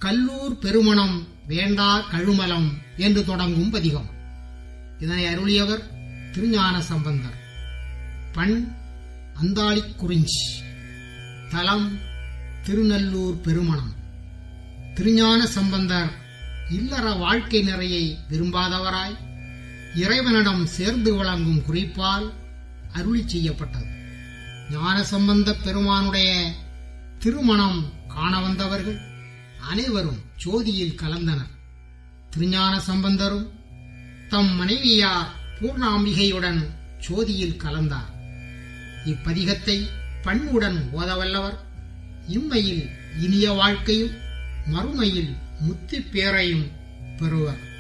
கல்லூர் பெருமணம் வேண்டா கழுமலம் என்று தொடங்கும் பதிகம் இதனை அருளியவர் திருஞான சம்பந்தர் பண் அந்தாளிக் குறிஞ்சி தலம் திருநல்லூர் பெருமணம் திருஞான சம்பந்தர் இல்லற வாழ்க்கை நிறையை விரும்பாதவராய் இறைவனிடம் சேர்ந்து வழங்கும் குறிப்பால் அருளி செய்யப்பட்டது ஞான சம்பந்த பெருமானுடைய திருமணம் காண வந்தவர்கள் அனைவரும் ஜோதியில் கலந்தனர் திருஞான சம்பந்தரும் தம் மனைவியார் பூர்ணாம்பிகையுடன் ஜோதியில் கலந்தார் இப்பதிகத்தை பண்புடன் ஓதவல்லவர் இம்மையில் இனிய வாழ்க்கையும் மறுமையில் முத்திப் பேரையும் பெறுவர்